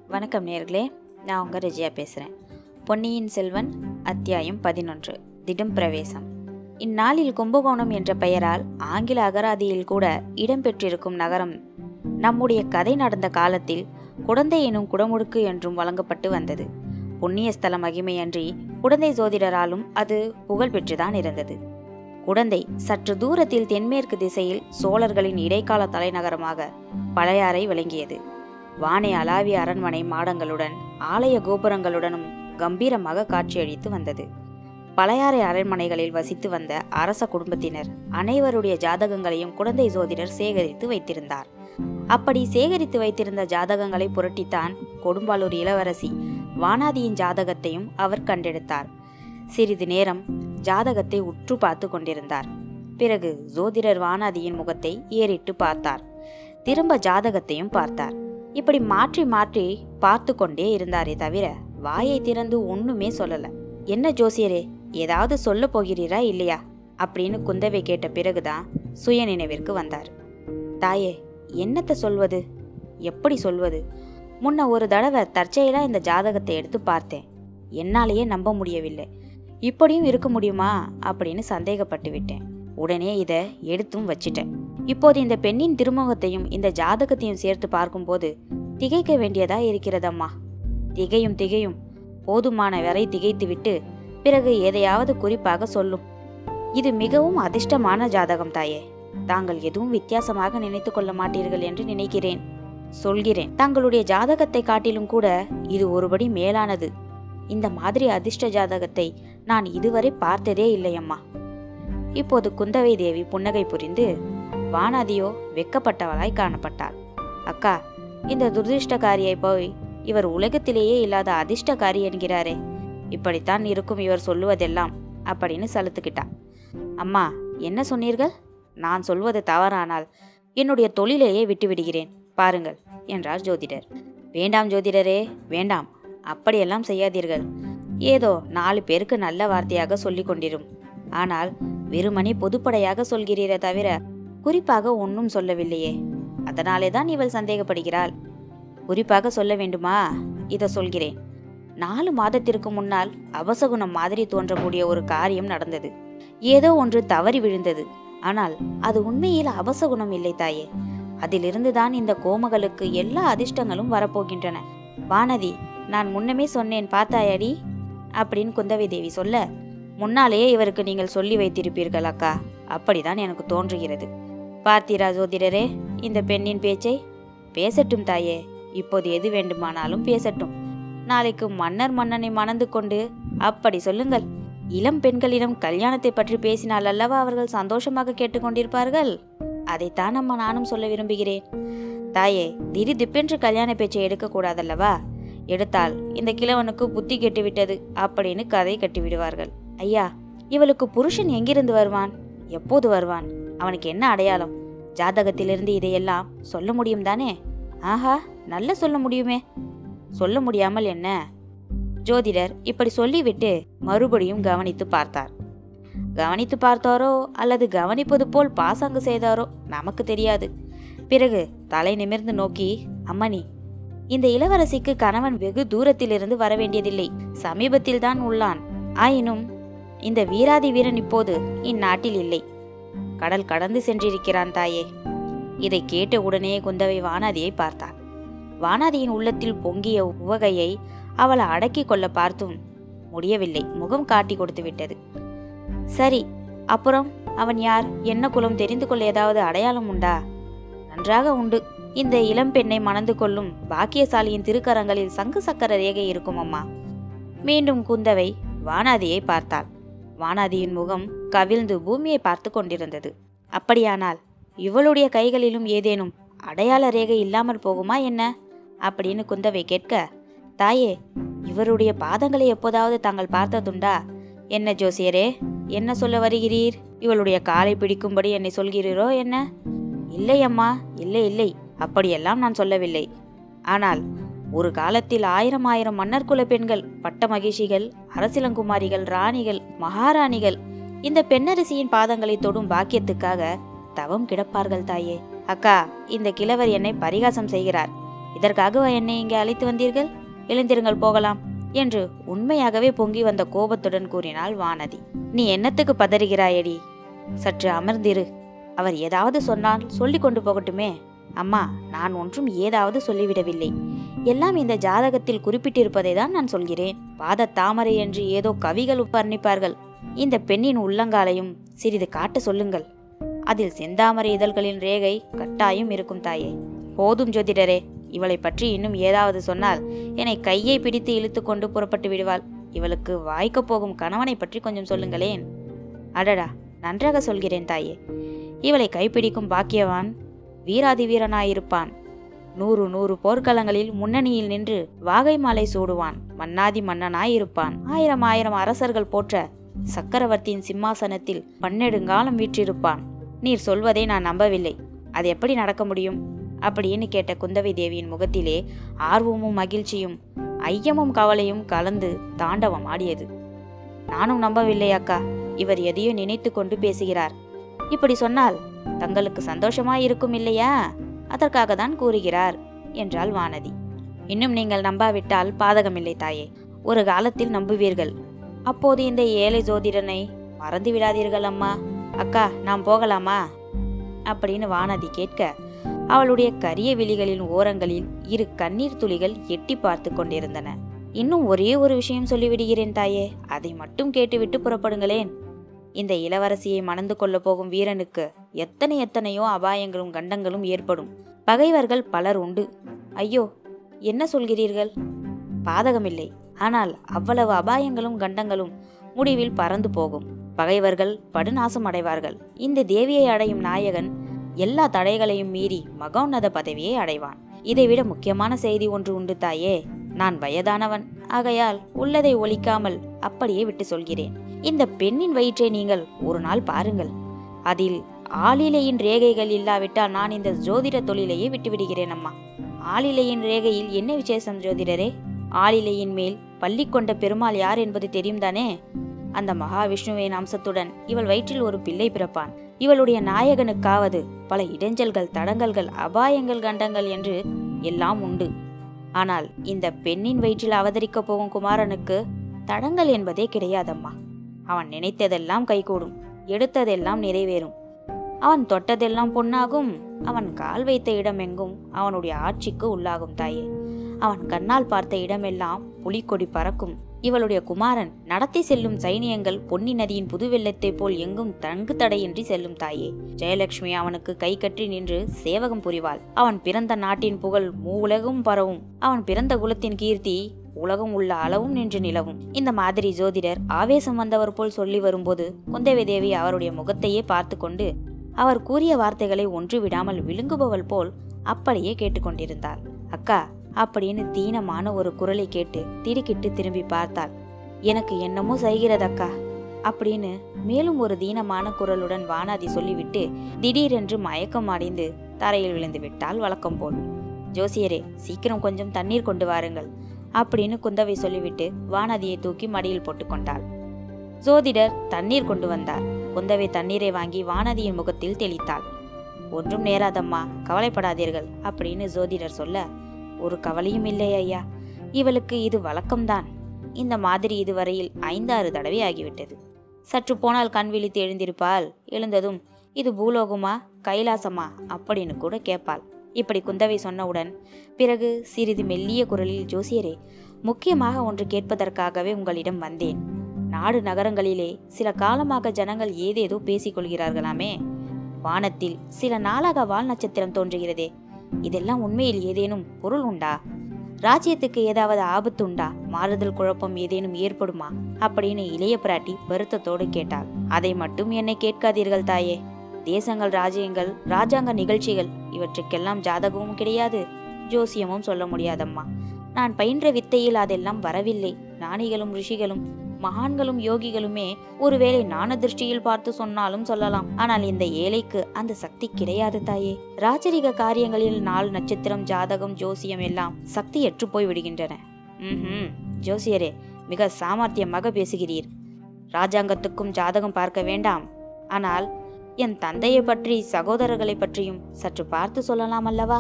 வணக்கம் நேர்களே நான் உங்கள் ரெஜியா பேசுகிறேன் பொன்னியின் செல்வன் அத்தியாயம் பதினொன்று திடும் பிரவேசம் இந்நாளில் கும்பகோணம் என்ற பெயரால் ஆங்கில அகராதியில் கூட இடம்பெற்றிருக்கும் நகரம் நம்முடைய கதை நடந்த காலத்தில் குடந்தை எனும் குடமுழுக்கு என்றும் வழங்கப்பட்டு வந்தது புண்ணிய ஸ்தல மகிமையன்றி குடந்தை ஜோதிடராலும் அது புகழ் பெற்றுதான் இருந்தது குடந்தை சற்று தூரத்தில் தென்மேற்கு திசையில் சோழர்களின் இடைக்கால தலைநகரமாக பழையாறை விளங்கியது வானை அலாவிய அரண்மனை மாடங்களுடன் ஆலய கோபுரங்களுடனும் கம்பீரமாக காட்சியளித்து வந்தது பழையாறை அரண்மனைகளில் வசித்து வந்த அரச குடும்பத்தினர் அனைவருடைய ஜாதகங்களையும் குழந்தை ஜோதிடர் சேகரித்து வைத்திருந்தார் அப்படி சேகரித்து வைத்திருந்த ஜாதகங்களை புரட்டித்தான் கொடும்பாலூர் இளவரசி வானாதியின் ஜாதகத்தையும் அவர் கண்டெடுத்தார் சிறிது நேரம் ஜாதகத்தை உற்று பார்த்து கொண்டிருந்தார் பிறகு ஜோதிடர் வானாதியின் முகத்தை ஏறிட்டு பார்த்தார் திரும்ப ஜாதகத்தையும் பார்த்தார் இப்படி மாற்றி மாற்றி பார்த்து கொண்டே இருந்தாரே தவிர வாயை திறந்து ஒண்ணுமே சொல்லல என்ன ஜோசியரே ஏதாவது சொல்ல போகிறீரா இல்லையா அப்படின்னு குந்தவை கேட்ட பிறகுதான் சுய நினைவிற்கு வந்தார் தாயே என்னத்த சொல்வது எப்படி சொல்வது முன்ன ஒரு தடவை தற்செயலா இந்த ஜாதகத்தை எடுத்து பார்த்தேன் என்னாலேயே நம்ப முடியவில்லை இப்படியும் இருக்க முடியுமா அப்படின்னு சந்தேகப்பட்டு விட்டேன் உடனே இதை எடுத்தும் வச்சிட்டேன் இப்போது இந்த பெண்ணின் திருமுகத்தையும் இந்த ஜாதகத்தையும் சேர்த்து பார்க்கும்போது திகைக்க வேண்டியதா இருக்கிறதம்மா திகையும் திகையும் போதுமான வரை திகைத்துவிட்டு பிறகு எதையாவது குறிப்பாக சொல்லும் இது மிகவும் அதிர்ஷ்டமான ஜாதகம் தாயே தாங்கள் எதுவும் வித்தியாசமாக நினைத்து கொள்ள மாட்டீர்கள் என்று நினைக்கிறேன் சொல்கிறேன் தங்களுடைய ஜாதகத்தை காட்டிலும் கூட இது ஒருபடி மேலானது இந்த மாதிரி அதிர்ஷ்ட ஜாதகத்தை நான் இதுவரை பார்த்ததே இல்லையம்மா இப்போது குந்தவை தேவி புன்னகை புரிந்து வானாதியோ வெக்கப்பட்டவளாய் காணப்பட்டாள் அக்கா இந்த துரதிருஷ்டக்காரியை போய் இவர் உலகத்திலேயே இல்லாத அதிர்ஷ்டக்காரி என்கிறாரே இப்படித்தான் இருக்கும் இவர் சொல்லுவதெல்லாம் அப்படின்னு சலுத்துக்கிட்டா அம்மா என்ன சொன்னீர்கள் நான் சொல்வது தவறானால் என்னுடைய தொழிலையே விட்டுவிடுகிறேன் பாருங்கள் என்றார் ஜோதிடர் வேண்டாம் ஜோதிடரே வேண்டாம் அப்படியெல்லாம் செய்யாதீர்கள் ஏதோ நாலு பேருக்கு நல்ல வார்த்தையாக சொல்லிக் கொண்டிரும் ஆனால் வெறுமனே பொதுப்படையாக சொல்கிறீரே தவிர குறிப்பாக ஒன்றும் சொல்லவில்லையே அதனாலே தான் இவள் சந்தேகப்படுகிறாள் குறிப்பாக சொல்ல வேண்டுமா இதை சொல்கிறேன் நாலு மாதத்திற்கு முன்னால் அபசகுணம் மாதிரி தோன்றக்கூடிய ஒரு காரியம் நடந்தது ஏதோ ஒன்று தவறி விழுந்தது ஆனால் அது உண்மையில் அபசகுணம் இல்லை தாயே அதிலிருந்து தான் இந்த கோமகளுக்கு எல்லா அதிர்ஷ்டங்களும் வரப்போகின்றன வானதி நான் முன்னமே சொன்னேன் பார்த்தாயடி அப்படின்னு குந்தவை தேவி சொல்ல முன்னாலேயே இவருக்கு நீங்கள் சொல்லி வைத்திருப்பீர்கள் அக்கா அப்படிதான் எனக்கு தோன்றுகிறது பார்த்தீரா ஜோதிடரே இந்த பெண்ணின் பேச்சை பேசட்டும் தாயே இப்போது எது வேண்டுமானாலும் பேசட்டும் நாளைக்கு மன்னர் மன்னனை மணந்து கொண்டு அப்படி சொல்லுங்கள் இளம் பெண்களிடம் கல்யாணத்தை பற்றி பேசினால் அல்லவா அவர்கள் சந்தோஷமாக கேட்டுக்கொண்டிருப்பார்கள் அதைத்தான் அம்மா நானும் சொல்ல விரும்புகிறேன் தாயே திடீர் திப்பென்று கல்யாண பேச்சை எடுக்கக்கூடாதல்லவா எடுத்தால் இந்த கிழவனுக்கு புத்தி கெட்டு விட்டது அப்படின்னு கதை கட்டி விடுவார்கள் ஐயா இவளுக்கு புருஷன் எங்கிருந்து வருவான் எப்போது வருவான் அவனுக்கு என்ன அடையாளம் ஜாதகத்திலிருந்து இதையெல்லாம் சொல்ல முடியும் தானே ஆஹா நல்ல சொல்ல முடியுமே சொல்ல முடியாமல் என்ன ஜோதிடர் இப்படி சொல்லிவிட்டு மறுபடியும் கவனித்து பார்த்தார் கவனித்து பார்த்தாரோ அல்லது கவனிப்பது போல் பாசாங்கு செய்தாரோ நமக்கு தெரியாது பிறகு தலை நிமிர்ந்து நோக்கி அம்மணி இந்த இளவரசிக்கு கணவன் வெகு தூரத்திலிருந்து வரவேண்டியதில்லை சமீபத்தில் தான் உள்ளான் ஆயினும் இந்த வீராதி வீரன் இப்போது இந்நாட்டில் இல்லை கடல் கடந்து சென்றிருக்கிறான் தாயே இதை கேட்ட உடனே குந்தவை வானாதியை பார்த்தாள் வானாதியின் உள்ளத்தில் பொங்கிய உவகையை அவளை அடக்கி கொள்ள பார்த்தும் முடியவில்லை முகம் காட்டி கொடுத்து விட்டது சரி அப்புறம் அவன் யார் என்ன குலம் தெரிந்து கொள்ள ஏதாவது அடையாளம் உண்டா நன்றாக உண்டு இந்த இளம் பெண்ணை மணந்து கொள்ளும் பாக்கியசாலியின் திருக்கரங்களில் சங்கு சக்கர ரேகை இருக்கும் அம்மா மீண்டும் குந்தவை வானாதியை பார்த்தாள் வானாதியின் முகம் கவிழ்ந்து பூமியை பார்த்து கொண்டிருந்தது அப்படியானால் இவளுடைய கைகளிலும் ஏதேனும் அடையாள ரேகை இல்லாமல் போகுமா என்ன அப்படின்னு குந்தவை கேட்க தாயே இவருடைய பாதங்களை எப்போதாவது தாங்கள் பார்த்ததுண்டா என்ன ஜோசியரே என்ன சொல்ல வருகிறீர் இவளுடைய காலை பிடிக்கும்படி என்னை சொல்கிறீரோ என்ன இல்லை அம்மா இல்லை இல்லை அப்படியெல்லாம் நான் சொல்லவில்லை ஆனால் ஒரு காலத்தில் ஆயிரம் ஆயிரம் மன்னர் குல பெண்கள் பட்ட மகிழ்ச்சிகள் அரசிலங்குமாரிகள் ராணிகள் மகாராணிகள் இந்த பெண்ணரசியின் பாதங்களை தொடும் பாக்கியத்துக்காக தவம் கிடப்பார்கள் தாயே அக்கா இந்த கிழவர் என்னை பரிகாசம் செய்கிறார் இதற்காகவா என்னை இங்கே அழைத்து வந்தீர்கள் எழுந்திருங்கள் போகலாம் என்று உண்மையாகவே பொங்கி வந்த கோபத்துடன் கூறினாள் வானதி நீ என்னத்துக்கு பதறுகிறாயடி சற்று அமர்ந்திரு அவர் ஏதாவது சொன்னால் சொல்லிக் கொண்டு போகட்டுமே அம்மா நான் ஒன்றும் ஏதாவது சொல்லிவிடவில்லை எல்லாம் இந்த ஜாதகத்தில் குறிப்பிட்டிருப்பதை தான் நான் சொல்கிறேன் பாத தாமரை என்று ஏதோ கவிகள் வர்ணிப்பார்கள் இந்த பெண்ணின் உள்ளங்காலையும் சிறிது காட்ட சொல்லுங்கள் அதில் செந்தாமரை இதழ்களின் ரேகை கட்டாயம் இருக்கும் தாயே போதும் ஜோதிடரே இவளை பற்றி இன்னும் ஏதாவது சொன்னால் என்னை கையை பிடித்து இழுத்து கொண்டு புறப்பட்டு விடுவாள் இவளுக்கு வாய்க்கப் போகும் கணவனை பற்றி கொஞ்சம் சொல்லுங்களேன் அடடா நன்றாக சொல்கிறேன் தாயே இவளை கைப்பிடிக்கும் பாக்கியவான் வீராதி வீரனாயிருப்பான் நூறு நூறு போர்க்களங்களில் முன்னணியில் நின்று வாகை மாலை சூடுவான் மன்னாதி மன்னனாயிருப்பான் ஆயிரம் ஆயிரம் அரசர்கள் போற்ற சக்கரவர்த்தியின் சிம்மாசனத்தில் பன்னெடுங்காலம் வீற்றிருப்பான் நீர் சொல்வதை நான் நம்பவில்லை அது எப்படி நடக்க முடியும் அப்படின்னு கேட்ட குந்தவை தேவியின் முகத்திலே ஆர்வமும் மகிழ்ச்சியும் ஐயமும் கவலையும் கலந்து தாண்டவம் ஆடியது நானும் நம்பவில்லை அக்கா இவர் எதையோ நினைத்து கொண்டு பேசுகிறார் இப்படி சொன்னால் தங்களுக்கு சந்தோஷமாய் இருக்கும் இல்லையா அதற்காக தான் கூறுகிறார் என்றாள் வானதி இன்னும் நீங்கள் நம்பாவிட்டால் பாதகமில்லை தாயே ஒரு காலத்தில் நம்புவீர்கள் அப்போது இந்த ஏழை ஜோதிடனை மறந்து விடாதீர்கள் அம்மா அக்கா நாம் போகலாமா அப்படின்னு வானதி கேட்க அவளுடைய கரிய விழிகளின் ஓரங்களில் இரு கண்ணீர் துளிகள் எட்டி பார்த்து கொண்டிருந்தன இன்னும் ஒரே ஒரு விஷயம் சொல்லிவிடுகிறேன் தாயே அதை மட்டும் கேட்டுவிட்டு புறப்படுங்களேன் இந்த இளவரசியை மணந்து கொள்ளப் போகும் வீரனுக்கு எத்தனை எத்தனையோ அபாயங்களும் கண்டங்களும் ஏற்படும் பகைவர்கள் பலர் உண்டு ஐயோ என்ன சொல்கிறீர்கள் பாதகமில்லை ஆனால் அவ்வளவு அபாயங்களும் கண்டங்களும் முடிவில் பறந்து போகும் பகைவர்கள் படுநாசம் அடைவார்கள் இந்த தேவியை அடையும் நாயகன் எல்லா தடைகளையும் மீறி மகோன்னத பதவியை அடைவான் இதைவிட முக்கியமான செய்தி ஒன்று உண்டு தாயே நான் வயதானவன் ஆகையால் உள்ளதை ஒழிக்காமல் அப்படியே விட்டு சொல்கிறேன் இந்த பெண்ணின் வயிற்றை நீங்கள் ஒரு நாள் பாருங்கள் அதில் ஆளிலையின் ரேகைகள் இல்லாவிட்டால் நான் இந்த ஜோதிட தொழிலையே விட்டுவிடுகிறேன் அம்மா ஆளிலையின் ரேகையில் என்ன விசேஷம் ஜோதிடரே ஆளிலையின் மேல் பள்ளி கொண்ட பெருமாள் யார் என்பது தெரியும் தானே அந்த மகாவிஷ்ணுவின் அம்சத்துடன் இவள் வயிற்றில் ஒரு பிள்ளை பிறப்பான் இவளுடைய நாயகனுக்காவது பல இடைஞ்சல்கள் தடங்கல்கள் அபாயங்கள் கண்டங்கள் என்று எல்லாம் உண்டு ஆனால் இந்த பெண்ணின் வயிற்றில் அவதரிக்கப் போகும் குமாரனுக்கு தடங்கள் என்பதே கிடையாதம்மா அவன் நினைத்ததெல்லாம் கைகூடும் எடுத்ததெல்லாம் நிறைவேறும் அவன் தொட்டதெல்லாம் பொன்னாகும் அவன் கால் வைத்த இடமெங்கும் அவனுடைய ஆட்சிக்கு உள்ளாகும் தாயே அவன் கண்ணால் பார்த்த இடமெல்லாம் புலிக்கொடி பறக்கும் இவளுடைய குமாரன் நடத்தி செல்லும் சைனியங்கள் பொன்னி நதியின் புது வெள்ளத்தைப் போல் எங்கும் தங்கு தடையின்றி செல்லும் தாயே ஜெயலட்சுமி அவனுக்கு கை கட்டி நின்று சேவகம் புரிவாள் அவன் பிறந்த நாட்டின் புகழ் மூவுலகும் பரவும் அவன் பிறந்த குலத்தின் கீர்த்தி உலகம் உள்ள அளவும் நின்று நிலவும் இந்த மாதிரி ஜோதிடர் ஆவேசம் வந்தவர் போல் சொல்லி வரும்போது குந்தவை தேவி அவருடைய முகத்தையே பார்த்து கொண்டு அவர் கூறிய வார்த்தைகளை ஒன்று விடாமல் விழுங்குபவள் போல் அப்படியே கேட்டுக்கொண்டிருந்தாள் அக்கா அப்படின்னு தீனமான ஒரு குரலை கேட்டு திடுக்கிட்டு திரும்பி பார்த்தாள் எனக்கு என்னமோ செய்கிறதக்கா அப்படின்னு மேலும் ஒரு தீனமான குரலுடன் வானாதி சொல்லிவிட்டு திடீரென்று மயக்கம் அடைந்து தரையில் விழுந்து விட்டால் வழக்கம் போல் ஜோசியரே சீக்கிரம் கொஞ்சம் தண்ணீர் கொண்டு வாருங்கள் அப்படின்னு குந்தவை சொல்லிவிட்டு வானதியை தூக்கி மடியில் போட்டுக்கொண்டாள் ஜோதிடர் தண்ணீர் கொண்டு வந்தார் குந்தவை தண்ணீரை வாங்கி வானதியின் முகத்தில் தெளித்தாள் ஒன்றும் நேராதம்மா கவலைப்படாதீர்கள் அப்படின்னு ஜோதிடர் சொல்ல ஒரு கவலையும் இல்லை ஐயா இவளுக்கு இது வழக்கம்தான் இந்த மாதிரி இதுவரையில் ஐந்தாறு தடவை ஆகிவிட்டது சற்று போனால் கண் விழித்து எழுந்திருப்பாள் எழுந்ததும் இது பூலோகமா கைலாசமா அப்படின்னு கூட கேட்பாள் இப்படி குந்தவை சொன்னவுடன் பிறகு சிறிது மெல்லிய குரலில் ஜோசியரே முக்கியமாக ஒன்று கேட்பதற்காகவே உங்களிடம் வந்தேன் நாடு நகரங்களிலே சில காலமாக ஜனங்கள் ஏதேதோ பேசிக் கொள்கிறார்களாமே வானத்தில் சில நாளாக வால் நட்சத்திரம் தோன்றுகிறதே இதெல்லாம் உண்மையில் ஏதேனும் பொருள் உண்டா ராஜ்யத்துக்கு ஏதாவது ஆபத்து உண்டா மாறுதல் குழப்பம் ஏதேனும் ஏற்படுமா அப்படின்னு இளைய பிராட்டி வருத்தத்தோடு கேட்டாள் அதை மட்டும் என்னை கேட்காதீர்கள் தாயே தேசங்கள் ராஜ்யங்கள் ராஜாங்க நிகழ்ச்சிகள் இவற்றுக்கெல்லாம் ஜாதகமும் கிடையாது ஜோசியமும் சொல்ல முடியாதம்மா நான் பயின்ற வித்தையில் அதெல்லாம் வரவில்லை ஞானிகளும் ரிஷிகளும் மகான்களும் யோகிகளுமே ஒருவேளை ஞான திருஷ்டியில் பார்த்து சொன்னாலும் சொல்லலாம் ஆனால் இந்த ஏழைக்கு அந்த சக்தி கிடையாது தாயே ராஜரிக காரியங்களில் நாள் நட்சத்திரம் ஜாதகம் ஜோசியம் எல்லாம் சக்தியற்று போய் விடுகின்றன ம் ஜோசியரே மிக சாமர்த்தியமாக பேசுகிறீர் ராஜாங்கத்துக்கும் ஜாதகம் பார்க்க வேண்டாம் ஆனால் என் தந்தையை பற்றி சகோதரர்களை பற்றியும் சற்று பார்த்து சொல்லலாம் அல்லவா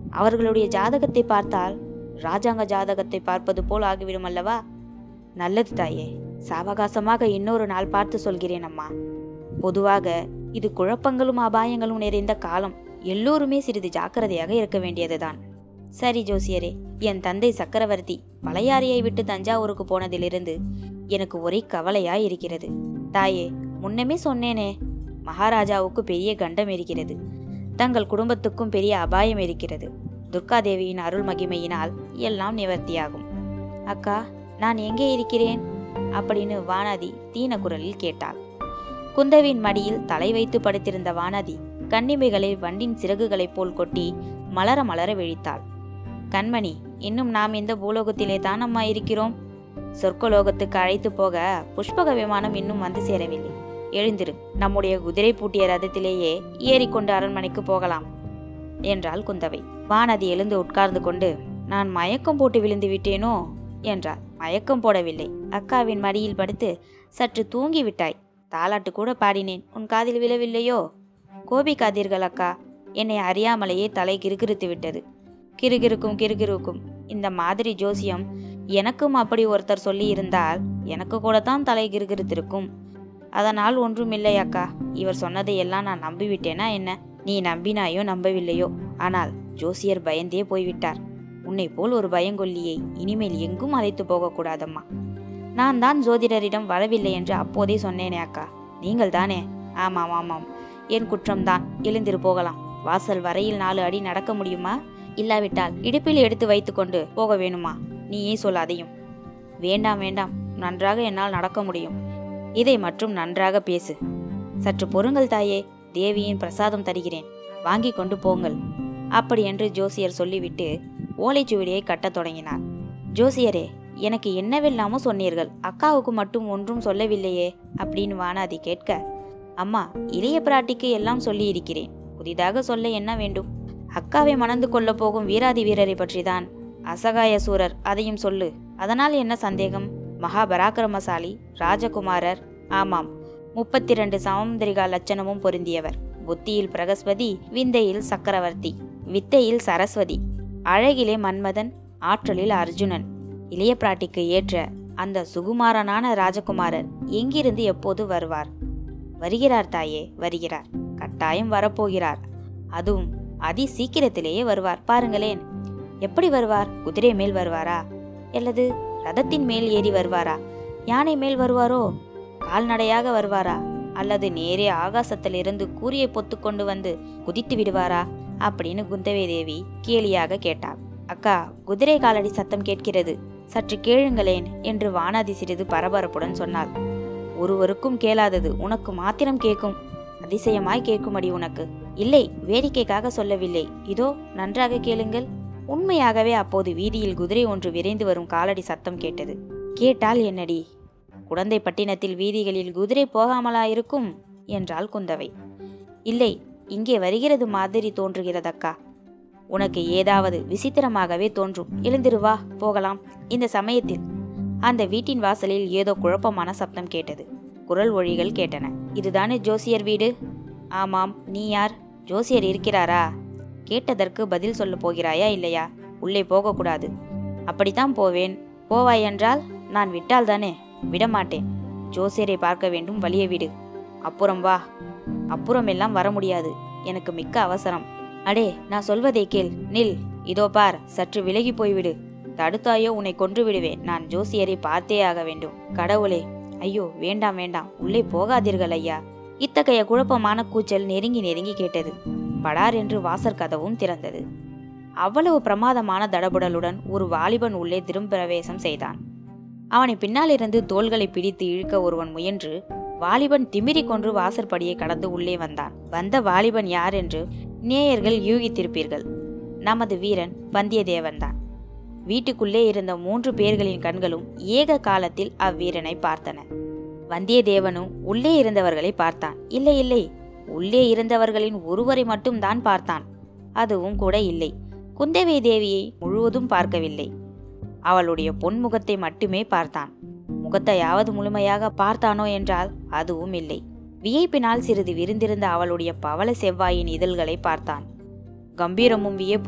அவர்களுடைய ஜாதகத்தை பார்த்தால் ராஜாங்க ஜாதகத்தை பார்ப்பது போல் ஆகிவிடும் அல்லவா நல்லது தாயே சாவகாசமாக இன்னொரு நாள் பார்த்து சொல்கிறேன் அம்மா பொதுவாக இது குழப்பங்களும் அபாயங்களும் நிறைந்த காலம் எல்லோருமே சிறிது ஜாக்கிரதையாக இருக்க வேண்டியதுதான் சரி ஜோசியரே என் தந்தை சக்கரவர்த்தி பழையாறையை விட்டு தஞ்சாவூருக்கு போனதிலிருந்து எனக்கு ஒரே கவலையாய் இருக்கிறது தாயே முன்னமே சொன்னேனே மகாராஜாவுக்கு பெரிய கண்டம் இருக்கிறது தங்கள் குடும்பத்துக்கும் பெரிய அபாயம் இருக்கிறது துர்காதேவியின் அருள் மகிமையினால் எல்லாம் நிவர்த்தியாகும் அக்கா நான் எங்கே இருக்கிறேன் அப்படின்னு வானதி தீன குரலில் கேட்டாள் குந்தவின் மடியில் தலை வைத்து படுத்திருந்த வானதி கண்ணிமைகளை வண்டின் சிறகுகளைப் போல் கொட்டி மலர மலர விழித்தாள் கண்மணி இன்னும் நாம் இந்த பூலோகத்திலே தான் அம்மா இருக்கிறோம் சொர்க்கலோகத்துக்கு அழைத்து போக புஷ்பக விமானம் இன்னும் வந்து சேரவில்லை எழுந்திரு நம்முடைய குதிரை பூட்டிய ரதத்திலேயே ஏறிக்கொண்டு அரண்மனைக்கு போகலாம் என்றாள் குந்தவை வானதி எழுந்து உட்கார்ந்து கொண்டு நான் மயக்கம் போட்டு விழுந்து விட்டேனோ என்றாள் மயக்கம் போடவில்லை அக்காவின் மடியில் படுத்து சற்று தூங்கி விட்டாய் தாலாட்டு கூட பாடினேன் உன் காதில் விழவில்லையோ கோபிக்காதீர்கள் அக்கா என்னை அறியாமலேயே தலை கிறுகிறுத்து விட்டது கிறுகிறுக்கும் கிறுகிறுக்கும் இந்த மாதிரி ஜோசியம் எனக்கும் அப்படி ஒருத்தர் சொல்லி இருந்தால் எனக்கு கூட தான் தலை கிறுகிறுத்திருக்கும் அதனால் ஒன்றுமில்லை அக்கா இவர் சொன்னதை எல்லாம் நான் நம்பிவிட்டேனா என்ன நீ நம்பினாயோ நம்பவில்லையோ ஆனால் ஜோசியர் பயந்தே போய்விட்டார் உன்னை போல் ஒரு பயங்கொல்லியை இனிமேல் எங்கும் அழைத்து போகக்கூடாதம்மா நான் தான் ஜோதிடரிடம் வரவில்லை என்று அப்போதே சொன்னேனே அக்கா நீங்கள் தானே ஆமாம் ஆமாம் என் குற்றம்தான் எழுந்திரு போகலாம் வாசல் வரையில் நாலு அடி நடக்க முடியுமா இல்லாவிட்டால் இடுப்பில் எடுத்து வைத்துக்கொண்டு போக வேணுமா நீயே சொல் அதையும் வேண்டாம் வேண்டாம் நன்றாக என்னால் நடக்க முடியும் இதை மற்றும் நன்றாக பேசு சற்று பொறுங்கள் தாயே தேவியின் பிரசாதம் தருகிறேன் வாங்கி கொண்டு போங்கள் அப்படி என்று ஜோசியர் சொல்லிவிட்டு ஓலைச்சுவடியை கட்டத் தொடங்கினார் ஜோசியரே எனக்கு என்னவெல்லாமோ சொன்னீர்கள் அக்காவுக்கு மட்டும் ஒன்றும் சொல்லவில்லையே அப்படின்னு வானாதி கேட்க அம்மா இளைய பிராட்டிக்கு எல்லாம் சொல்லி இருக்கிறேன் புதிதாக சொல்ல என்ன வேண்டும் அக்காவை மணந்து கொள்ளப் போகும் வீராதி வீரரை பற்றிதான் அசகாய சூரர் அதையும் சொல்லு அதனால் என்ன சந்தேகம் மகா பராக்கிரமசாலி ராஜகுமாரர் ஆமாம் முப்பத்தி ரெண்டு சமுந்திரிகா லட்சணமும் பொருந்தியவர் புத்தியில் பிரகஸ்பதி விந்தையில் சக்கரவர்த்தி வித்தையில் சரஸ்வதி அழகிலே மன்மதன் ஆற்றலில் அர்ஜுனன் இளைய பிராட்டிக்கு ஏற்ற அந்த சுகுமாரனான ராஜகுமாரர் எங்கிருந்து எப்போது வருவார் வருகிறார் தாயே வருகிறார் கட்டாயம் வரப்போகிறார் அதுவும் அதி சீக்கிரத்திலேயே வருவார் பாருங்களேன் எப்படி வருவார் குதிரை மேல் வருவாரா அல்லது ரதத்தின் மேல் ஏறி வருவாரா யானை மேல் வருவாரோ கால்நடையாக வருவாரா அல்லது நேரே ஆகாசத்திலிருந்து கூரியை பொத்து கொண்டு வந்து குதித்து விடுவாரா அப்படின்னு குந்தவை தேவி கேலியாக கேட்டாள் அக்கா குதிரை காலடி சத்தம் கேட்கிறது சற்று கேளுங்களேன் என்று வானாதி சிறிது பரபரப்புடன் சொன்னாள் ஒருவருக்கும் கேளாதது உனக்கு மாத்திரம் கேட்கும் அதிசயமாய் கேட்குமடி உனக்கு இல்லை வேடிக்கைக்காக சொல்லவில்லை இதோ நன்றாக கேளுங்கள் உண்மையாகவே அப்போது வீதியில் குதிரை ஒன்று விரைந்து வரும் காலடி சத்தம் கேட்டது கேட்டால் என்னடி குடந்தை பட்டினத்தில் வீதிகளில் குதிரை போகாமலா இருக்கும் என்றாள் குந்தவை இல்லை இங்கே வருகிறது மாதிரி தோன்றுகிறதக்கா உனக்கு ஏதாவது விசித்திரமாகவே தோன்றும் எழுந்திரு வா போகலாம் இந்த சமயத்தில் அந்த வீட்டின் வாசலில் ஏதோ குழப்பமான சப்தம் கேட்டது குரல் ஒழிகள் கேட்டன இதுதானே ஜோசியர் வீடு ஆமாம் நீ யார் ஜோசியர் இருக்கிறாரா கேட்டதற்கு பதில் சொல்ல போகிறாயா இல்லையா உள்ளே போகக்கூடாது அப்படித்தான் போவேன் போவாய் என்றால் நான் விட்டால் தானே விடமாட்டேன் ஜோசியரை பார்க்க வேண்டும் வழியை விடு அப்புறம் வா அப்புறம் எல்லாம் வர முடியாது எனக்கு மிக்க அவசரம் அடே நான் சொல்வதை கேள் நில் இதோ பார் சற்று விலகி போய்விடு தடுத்தாயோ உன்னை கொன்று விடுவேன் நான் ஜோசியரை பார்த்தே ஆக வேண்டும் கடவுளே ஐயோ வேண்டாம் வேண்டாம் உள்ளே போகாதீர்கள் ஐயா இத்தகைய குழப்பமான கூச்சல் நெருங்கி நெருங்கி கேட்டது படார் என்று வாசற் கதவும் திறந்தது அவ்வளவு பிரமாதமான தடபுடலுடன் ஒரு வாலிபன் உள்ளே திரும்பிரவேசம் செய்தான் அவனை பின்னாலிருந்து தோள்களை பிடித்து இழுக்க ஒருவன் முயன்று வாலிபன் திமிரி கொன்று வாசற்படியை கடந்து உள்ளே வந்தான் வந்த வாலிபன் யார் என்று நேயர்கள் யூகித்திருப்பீர்கள் நமது வீரன் வந்தியத்தேவன்தான் வீட்டுக்குள்ளே இருந்த மூன்று பேர்களின் கண்களும் ஏக காலத்தில் அவ்வீரனை பார்த்தன வந்தியத்தேவனும் உள்ளே இருந்தவர்களை பார்த்தான் இல்லை இல்லை உள்ளே இருந்தவர்களின் ஒருவரை மட்டும் தான் பார்த்தான் அதுவும் கூட இல்லை குந்தவை தேவியை முழுவதும் பார்க்கவில்லை அவளுடைய பொன்முகத்தை மட்டுமே பார்த்தான் முகத்தையாவது முழுமையாக பார்த்தானோ என்றால் அதுவும் இல்லை வியப்பினால் சிறிது விரிந்திருந்த அவளுடைய பவள செவ்வாயின் இதழ்களை பார்த்தான் கம்பீரமும் வியப்பும்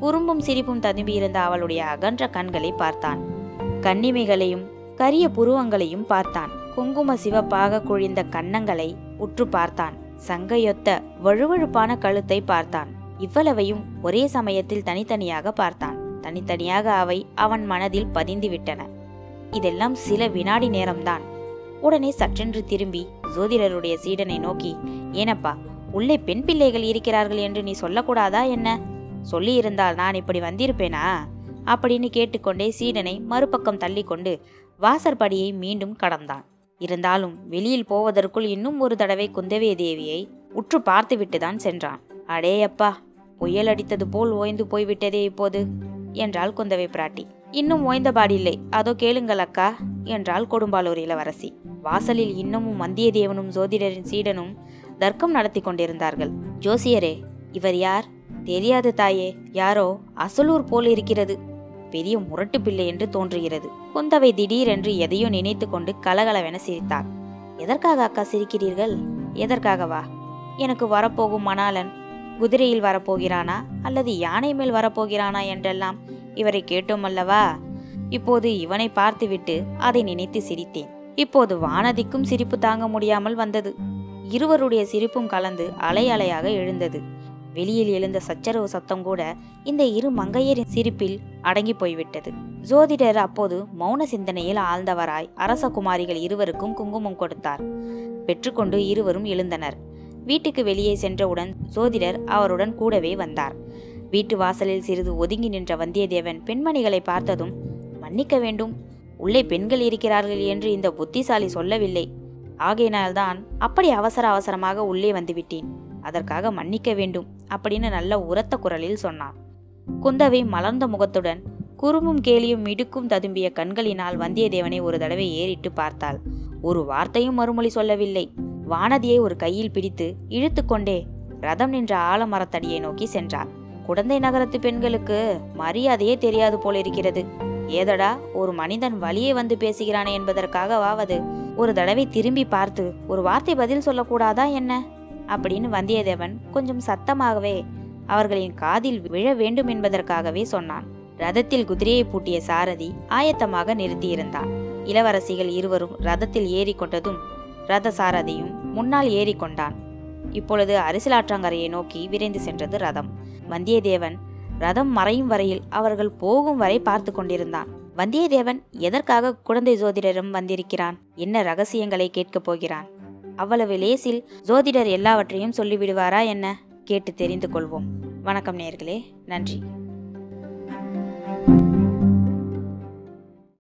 குறும்பும் சிரிப்பும் ததும்பியிருந்த அவளுடைய அகன்ற கண்களை பார்த்தான் கண்ணிமைகளையும் கரிய புருவங்களையும் பார்த்தான் குங்கும சிவப்பாக குழிந்த கன்னங்களை உற்று பார்த்தான் சங்கையொத்த வழுவழுப்பான கழுத்தை பார்த்தான் இவ்வளவையும் ஒரே சமயத்தில் தனித்தனியாக பார்த்தான் தனித்தனியாக அவை அவன் மனதில் பதிந்து விட்டன இதெல்லாம் சில வினாடி நேரம்தான் உடனே சற்றென்று திரும்பி ஜோதிடருடைய சீடனை நோக்கி ஏனப்பா உள்ளே பெண் பிள்ளைகள் இருக்கிறார்கள் என்று நீ சொல்லக்கூடாதா என்ன சொல்லியிருந்தால் நான் இப்படி வந்திருப்பேனா அப்படின்னு கேட்டுக்கொண்டே சீடனை மறுபக்கம் தள்ளிக்கொண்டு வாசற்படியை மீண்டும் கடந்தான் இருந்தாலும் வெளியில் போவதற்குள் இன்னும் ஒரு தடவை குந்தவே தேவியை உற்று பார்த்துவிட்டு தான் சென்றான் அடேயப்பா புயல் அடித்தது போல் ஓய்ந்து போய்விட்டதே இப்போது என்றாள் குந்தவை பிராட்டி இன்னும் ஓய்ந்தபாடில்லை அதோ கேளுங்கள் அக்கா என்றாள் கொடும்பாலூர் இளவரசி வாசலில் இன்னமும் வந்தியத்தேவனும் ஜோதிடரின் சீடனும் தர்க்கம் நடத்தி கொண்டிருந்தார்கள் ஜோசியரே இவர் யார் தெரியாது தாயே யாரோ அசலூர் போல் இருக்கிறது பெரிய முரட்டு பிள்ளை என்று தோன்றுகிறது குந்தவை திடீரென்று எதையோ நினைத்து கொண்டு கலகலவென சிரித்தார் எதற்காக அக்கா சிரிக்கிறீர்கள் எதற்காகவா எனக்கு வரப்போகும் மணாளன் குதிரையில் வரப்போகிறானா அல்லது யானை மேல் வரப்போகிறானா என்றெல்லாம் இவரை கேட்டோம் அல்லவா இப்போது இவனை பார்த்துவிட்டு அதை நினைத்து சிரித்தேன் இப்போது வானதிக்கும் சிரிப்பு தாங்க முடியாமல் வந்தது இருவருடைய சிரிப்பும் கலந்து அலை அலையாக எழுந்தது வெளியில் எழுந்த சச்சரவு சத்தம் கூட இந்த இரு மங்கையரின் சிரிப்பில் அடங்கி போய்விட்டது ஜோதிடர் அப்போது மௌன சிந்தனையில் ஆழ்ந்தவராய் அரச குமாரிகள் இருவருக்கும் குங்குமம் கொடுத்தார் பெற்றுக்கொண்டு இருவரும் எழுந்தனர் வீட்டுக்கு வெளியே சென்றவுடன் ஜோதிடர் அவருடன் கூடவே வந்தார் வீட்டு வாசலில் சிறிது ஒதுங்கி நின்ற வந்தியத்தேவன் பெண்மணிகளை பார்த்ததும் மன்னிக்க வேண்டும் உள்ளே பெண்கள் இருக்கிறார்கள் என்று இந்த புத்திசாலி சொல்லவில்லை ஆகையினால்தான் அப்படி அவசர அவசரமாக உள்ளே வந்துவிட்டேன் அதற்காக மன்னிக்க வேண்டும் அப்படின்னு நல்ல உரத்த குரலில் சொன்னான் குந்தவை மலர்ந்த முகத்துடன் குறும்பும் கேலியும் மிடுக்கும் ததும்பிய கண்களினால் வந்தியத்தேவனை ஒரு தடவை ஏறிட்டு பார்த்தாள் ஒரு வார்த்தையும் மறுமொழி சொல்லவில்லை வானதியை ஒரு கையில் பிடித்து இழுத்து கொண்டே ரதம் நின்ற ஆலமரத்தடியை நோக்கி சென்றார் குடந்தை நகரத்து பெண்களுக்கு மரியாதையே தெரியாது போல இருக்கிறது ஏதடா ஒரு மனிதன் வழியே வந்து பேசுகிறானே என்பதற்காகவாவது ஒரு தடவை திரும்பி பார்த்து ஒரு வார்த்தை பதில் சொல்லக்கூடாதா என்ன அப்படின்னு வந்தியத்தேவன் கொஞ்சம் சத்தமாகவே அவர்களின் காதில் விழ வேண்டும் என்பதற்காகவே சொன்னான் ரதத்தில் குதிரையை பூட்டிய சாரதி ஆயத்தமாக நிறுத்தியிருந்தான் இளவரசிகள் இருவரும் ரதத்தில் ஏறிக்கொண்டதும் ரத சாரதியும் முன்னால் ஏறிக்கொண்டான் இப்பொழுது அரிசிலாற்றங்கரையை நோக்கி விரைந்து சென்றது ரதம் வந்தியத்தேவன் ரதம் மறையும் வரையில் அவர்கள் போகும் வரை பார்த்து கொண்டிருந்தான் வந்தியத்தேவன் எதற்காக குழந்தை ஜோதிடரும் வந்திருக்கிறான் என்ன ரகசியங்களை கேட்கப் போகிறான் அவ்வளவு லேசில் ஜோதிடர் எல்லாவற்றையும் சொல்லிவிடுவாரா என்ன கேட்டு தெரிந்து கொள்வோம் வணக்கம் நேர்களே நன்றி